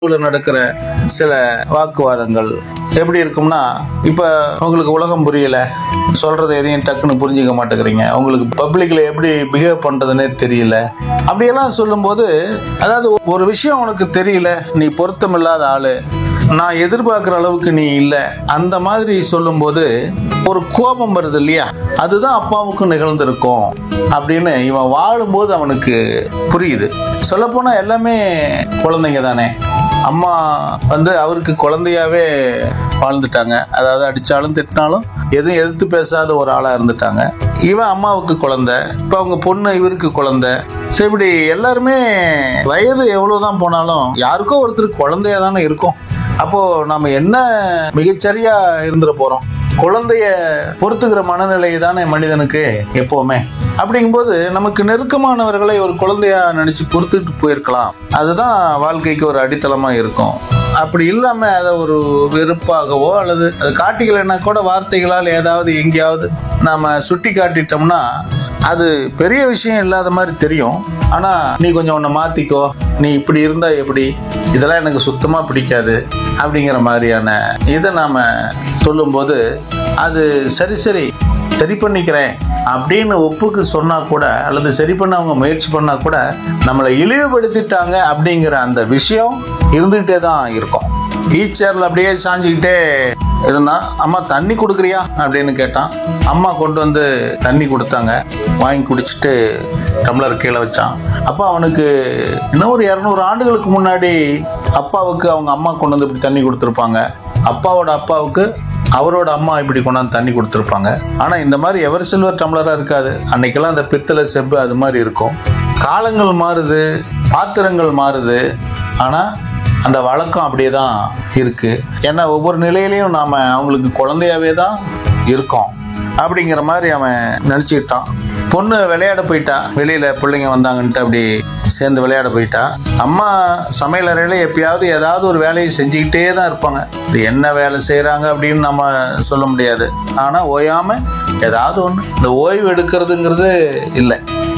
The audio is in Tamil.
உள்ள நடக்கிற சில வாக்குவாதங்கள் எப்படி இருக்கும்னா இப்போ உங்களுக்கு உலகம் புரியல சொல்றது எதையும் டக்குன்னு புரிஞ்சுக்க மாட்டேங்கிறீங்க உங்களுக்கு பப்ளிக்ல எப்படி பிஹேவ் பண்றதுன்னே தெரியல அப்படியெல்லாம் சொல்லும்போது அதாவது ஒரு விஷயம் உனக்கு தெரியல நீ பொருத்தமில்லாத ஆளு நான் எதிர்பார்க்குற அளவுக்கு நீ இல்லை அந்த மாதிரி சொல்லும்போது ஒரு கோபம் வருது இல்லையா அதுதான் அப்பாவுக்கும் நிகழ்ந்திருக்கும் அப்படின்னு இவன் வாழும்போது அவனுக்கு புரியுது சொல்லப்போனால் எல்லாமே குழந்தைங்க தானே அம்மா வந்து அவருக்கு குழந்தையாவே வாழ்ந்துட்டாங்க அதாவது அடித்தாலும் திட்டினாலும் எதுவும் எதிர்த்து பேசாத ஒரு ஆளாக இருந்துட்டாங்க இவன் அம்மாவுக்கு குழந்தை இப்போ அவங்க பொண்ணு இவருக்கு குழந்தை ஸோ இப்படி எல்லாருமே வயது எவ்வளவுதான் போனாலும் யாருக்கோ ஒருத்தருக்கு குழந்தையா தானே இருக்கும் அப்போ நம்ம என்ன மிகச்சரியா இருந்துட போறோம் குழந்தைய பொறுத்துக்கிற மனநிலை தானே மனிதனுக்கு எப்பவுமே அப்படிங்கும்போது நமக்கு நெருக்கமானவர்களை ஒரு குழந்தையா நினைச்சு பொறுத்துட்டு போயிருக்கலாம் அதுதான் வாழ்க்கைக்கு ஒரு அடித்தளமா இருக்கும் அப்படி இல்லாம அதை ஒரு வெறுப்பாகவோ அல்லது அதை காட்டிக்கலைன்னா கூட வார்த்தைகளால் ஏதாவது எங்கேயாவது நாம சுட்டி காட்டிட்டோம்னா அது பெரிய விஷயம் இல்லாத மாதிரி தெரியும் ஆனா நீ கொஞ்சம் உன்னை மாத்திக்கோ நீ இப்படி இருந்தா எப்படி இதெல்லாம் எனக்கு சுத்தமா பிடிக்காது அப்படிங்கிற மாதிரியான இதை நாம சொல்லும்போது அது சரி சரி சரி பண்ணிக்கிறேன் அப்படின்னு ஒப்புக்கு சொன்னா கூட அல்லது சரி பண்ண அவங்க முயற்சி பண்ணா கூட நம்மளை இழிவுபடுத்திட்டாங்க அப்படிங்கிற அந்த விஷயம் இருந்துகிட்டே தான் இருக்கும் ஈச்சேரில் அப்படியே சாஞ்சிக்கிட்டே இருந்தான் அம்மா தண்ணி கொடுக்குறியா அப்படின்னு கேட்டான் அம்மா கொண்டு வந்து தண்ணி கொடுத்தாங்க வாங்கி குடிச்சிட்டு டம்ளர் கீழே வச்சான் அப்போ அவனுக்கு இன்னும் ஒரு இரநூறு ஆண்டுகளுக்கு முன்னாடி அப்பாவுக்கு அவங்க அம்மா கொண்டு வந்து இப்படி தண்ணி கொடுத்துருப்பாங்க அப்பாவோட அப்பாவுக்கு அவரோட அம்மா இப்படி கொண்டாந்து தண்ணி கொடுத்துருப்பாங்க ஆனால் இந்த மாதிரி எவர் சில்வர் டம்ளராக இருக்காது அன்னைக்கெல்லாம் அந்த பித்தளை செம்பு அது மாதிரி இருக்கும் காலங்கள் மாறுது பாத்திரங்கள் மாறுது ஆனால் அந்த வழக்கம் அப்படியே தான் இருக்கு ஏன்னா ஒவ்வொரு நிலையிலையும் நாம அவங்களுக்கு குழந்தையாவே தான் இருக்கோம் அப்படிங்கிற மாதிரி அவன் நினச்சிக்கிட்டான் பொண்ணு விளையாட போயிட்டா வெளியில பிள்ளைங்க வந்தாங்கன்ட்டு அப்படி சேர்ந்து விளையாட போயிட்டா அம்மா சமையல் அறையில எப்பயாவது ஏதாவது ஒரு வேலையை செஞ்சுக்கிட்டே தான் இருப்பாங்க இது என்ன வேலை செய்கிறாங்க அப்படின்னு நம்ம சொல்ல முடியாது ஆனால் ஓயாம ஏதாவது ஒன்று இந்த ஓய்வு எடுக்கிறதுங்கிறது இல்லை